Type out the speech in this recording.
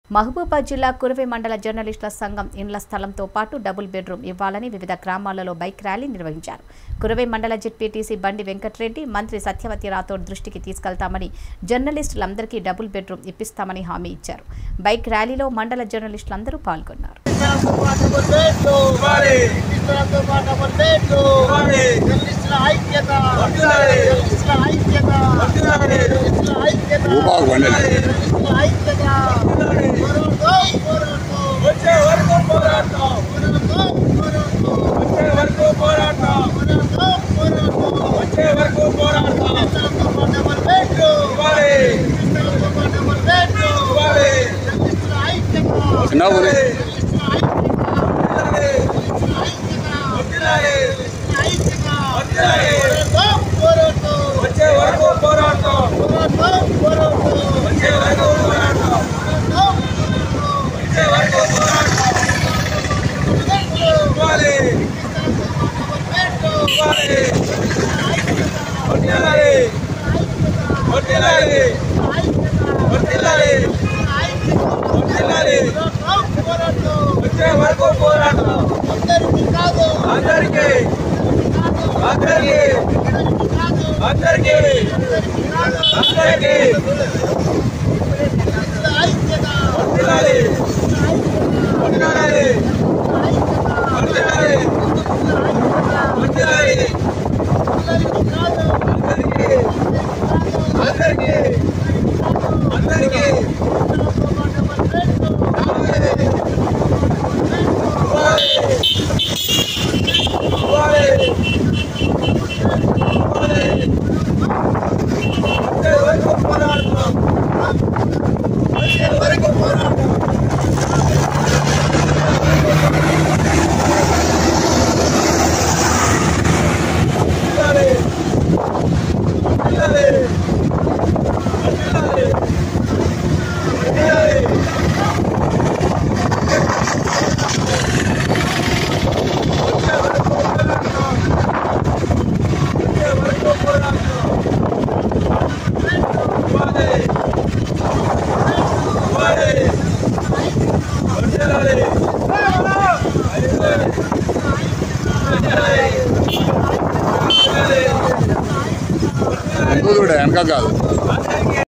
మహబూబాద్ జిల్లా కురవి మండల జర్నలిస్టుల సంఘం ఇండ్ల స్థలంతో పాటు డబుల్ బెడ్రూమ్ ఇవ్వాలని వివిధ గ్రామాలలో బైక్ ర్యాలీ నిర్వహించారు కురవి మండల జెడ్పీటీసీ బండి వెంకటరెడ్డి మంత్రి సత్యవతి రాథోడ్ దృష్టికి తీసుకెళ్తామని జర్నలిస్టులందరికీ డబుల్ బెడ్రూమ్ ఇప్పిస్తామని హామీ ఇచ్చారు బైక్ ర్యాలీలో మండల జర్నలిస్టులందరూ పాల్గొన్నారు ఇవ్వాలి. ఇతరులతో పాటు పట్టేట్లు ఇవ్వాలి. జర్నలిస్టుల ఐక్యత వర్ధిల్లాలి. జర్నలిస్టుల ఐక్యత వర్ధిల్లాలి. జర్నలిస్టుల ఐక్యత భూభాగం వండలేదు. జర్నలిస్టుల ఐక్యత వర్ధిల్లాలి. పోరాడదాం, పోరాడదాం, వచ్చే వరకు పోరాడతాం పోరాడదాం, పోరాడదాం, వచ్చే వరకు పోరాడతాం పోరాడదాం, పోరాడదాం. వచ్చే వరకు పోరాడతాం ఇతరులతో పాటు పట్టేట్లు ఇవ్వాలి ఇతరులతో పాటు పట్టేట్లు ఇవ్వాలి జర్నలిస్టుల ఐక్యత చిన్న ఊరి జర్నలిస్టుల వర్ధిల్లాలి. ఐక్యత వర్ధిల్లాలి. జర్నలిస్టుల ఐక్యత వర్ధిల్లాలి. పోరాడదాం, పోరాడదాం. వచ్చే వరకు పోరాడతాం పోరాడదాం, పోరాడదాం. వచ్చే వరకు పోరాడతాం పోరాడదాం, పోరాడదాం. వచ్చే వరకు పోరాడతాం పట్టేట్లు ఇవ్వాలి ఇవ్వాలి వర్ధిల్లాలి. వర్ధిల్లాలి. వర్ధిల్లాలి. వర్ధిల్లాలి. వచ్చే వరకు పోరాడతాం అందరికీ అందరికీ అందరికీ అందరికీ వర్ధిల్లాలి. వర్ధిల్లాలి. వర్ధిల్లాలి. వర్ధిల్లాలి. అందరికీ అందరికీ అందరికీ ఇవ్వాలి. ఇవ్వాలి. ఇవ్వాలి. వచ్చే వరకు పోరాడతాం వచ్చే వరకు పోరాడతాం వర్ధిల్లాలి. వర్ధిల్లాలి. వర్ధిల్లాలి. వర్ధిల్లాలి. వచ్చే వరకు పోరాడతాం వచ్చే వరకు పోరాడతాం ఇవ్వాలి. ఇవ్వాలి. వర్ధిల్లాలి. వర్ధిల్లాలి. వర్ధిల్లాలి. వర్ధిల్లాలి. ముందు కూడా వెనక కాదు